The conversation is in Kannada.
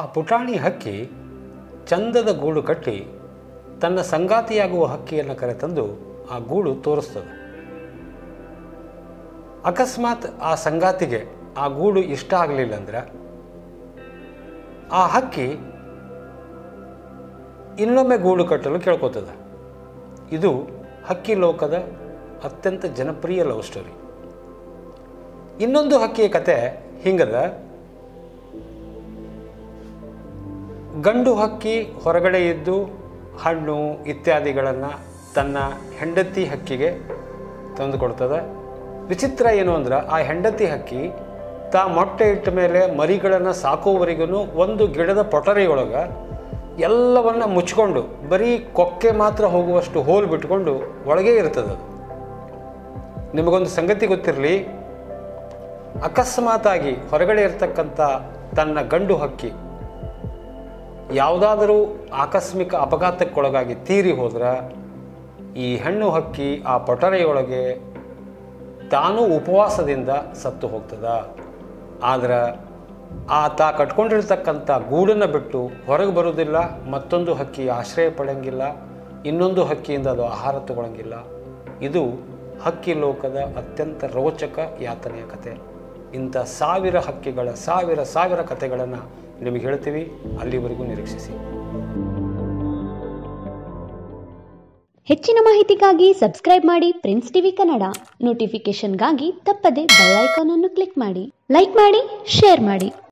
ಪುಟಾಣಿ ಹಕ್ಕಿ ಚಂದದ ಗೂಡು ಕಟ್ಟಿ ತನ್ನ ಸಂಗಾತಿಯಾಗುವ ಹಕ್ಕಿಯನ್ನು ಕರೆತಂದು ಆ ಗೂಡು ತೋರಿಸ್ತದೆ ಅಕಸ್ಮಾತ್ ಆ ಸಂಗಾತಿಗೆ ಆ ಗೂಡು ಇಷ್ಟ ಆಗಲಿಲ್ಲ ಅಂದ್ರೆ ಆ ಹಕ್ಕಿ ಇನ್ನೊಮ್ಮೆ ಗೂಡು ಕಟ್ಟಲು ಕೇಳ್ಕೊತದೆ ಇದು ಹಕ್ಕಿ ಲೋಕದ ಅತ್ಯಂತ ಜನಪ್ರಿಯ ಲವ್ ಸ್ಟೋರಿ ಇನ್ನೊಂದು ಹಕ್ಕಿಯ ಕತೆ ಹಿಂಗದ ಗಂಡು ಹಕ್ಕಿ ಹೊರಗಡೆ ಇದ್ದು ಹಣ್ಣು ಇತ್ಯಾದಿಗಳನ್ನು ತನ್ನ ಹೆಂಡತಿ ಹಕ್ಕಿಗೆ ತಂದು ಕೊಡ್ತದೆ ವಿಚಿತ್ರ ಏನು ಅಂದ್ರೆ ಆ ಹೆಂಡತಿ ಹಕ್ಕಿ ತಾ ಮೊಟ್ಟೆ ಇಟ್ಟ ಮೇಲೆ ಮರಿಗಳನ್ನು ಸಾಕುವವರೆಗೂ ಒಂದು ಗಿಡದ ಪೊಟರಿಯೊಳಗೆ ಎಲ್ಲವನ್ನ ಮುಚ್ಕೊಂಡು ಬರೀ ಕೊಕ್ಕೆ ಮಾತ್ರ ಹೋಗುವಷ್ಟು ಹೋಲ್ ಬಿಟ್ಕೊಂಡು ಒಳಗೆ ಇರ್ತದೆ ಅದು ನಿಮಗೊಂದು ಸಂಗತಿ ಗೊತ್ತಿರಲಿ ಅಕಸ್ಮಾತಾಗಿ ಹೊರಗಡೆ ಇರ್ತಕ್ಕಂಥ ತನ್ನ ಗಂಡು ಹಕ್ಕಿ ಯಾವುದಾದರೂ ಆಕಸ್ಮಿಕ ಅಪಘಾತಕ್ಕೊಳಗಾಗಿ ತೀರಿ ಹೋದ್ರೆ ಈ ಹೆಣ್ಣು ಹಕ್ಕಿ ಆ ಪೊಟರೆಯೊಳಗೆ ತಾನು ಉಪವಾಸದಿಂದ ಸತ್ತು ಹೋಗ್ತದ ಆದ್ರೆ ಆ ತಾ ಕಟ್ಕೊಂಡಿರ್ತಕ್ಕಂಥ ಗೂಡನ್ನು ಬಿಟ್ಟು ಹೊರಗೆ ಬರೋದಿಲ್ಲ ಮತ್ತೊಂದು ಹಕ್ಕಿ ಆಶ್ರಯ ಪಡೆಯಂಗಿಲ್ಲ ಇನ್ನೊಂದು ಹಕ್ಕಿಯಿಂದ ಅದು ಆಹಾರ ತಗೊಳಂಗಿಲ್ಲ ಇದು ಹಕ್ಕಿ ಲೋಕದ ಅತ್ಯಂತ ರೋಚಕ ಯಾತನೆಯ ಕತೆ ಇಂಥ ಸಾವಿರ ಹಕ್ಕಿಗಳ ಸಾವಿರ ಸಾವಿರ ಕತೆಗಳನ್ನು ನಿಮಗೆ ಹೇಳ್ತೀವಿ ಅಲ್ಲಿವರೆಗೂ ನಿರೀಕ್ಷಿಸಿ ಹೆಚ್ಚಿನ ಮಾಹಿತಿಗಾಗಿ ಸಬ್ಸ್ಕ್ರೈಬ್ ಮಾಡಿ ಪ್ರಿನ್ಸ್ ಟಿವಿ ಕನ್ನಡ ನೋಟಿಫಿಕೇಶನ್ಗಾಗಿ ತಪ್ಪದೆ ಬೆಲ್ ಐಕಾನ್ ಅನ್ನು ಕ್ಲಿಕ್ ಮಾಡಿ ಲೈಕ್ ಮಾಡಿ ಶೇರ್ ಮಾಡಿ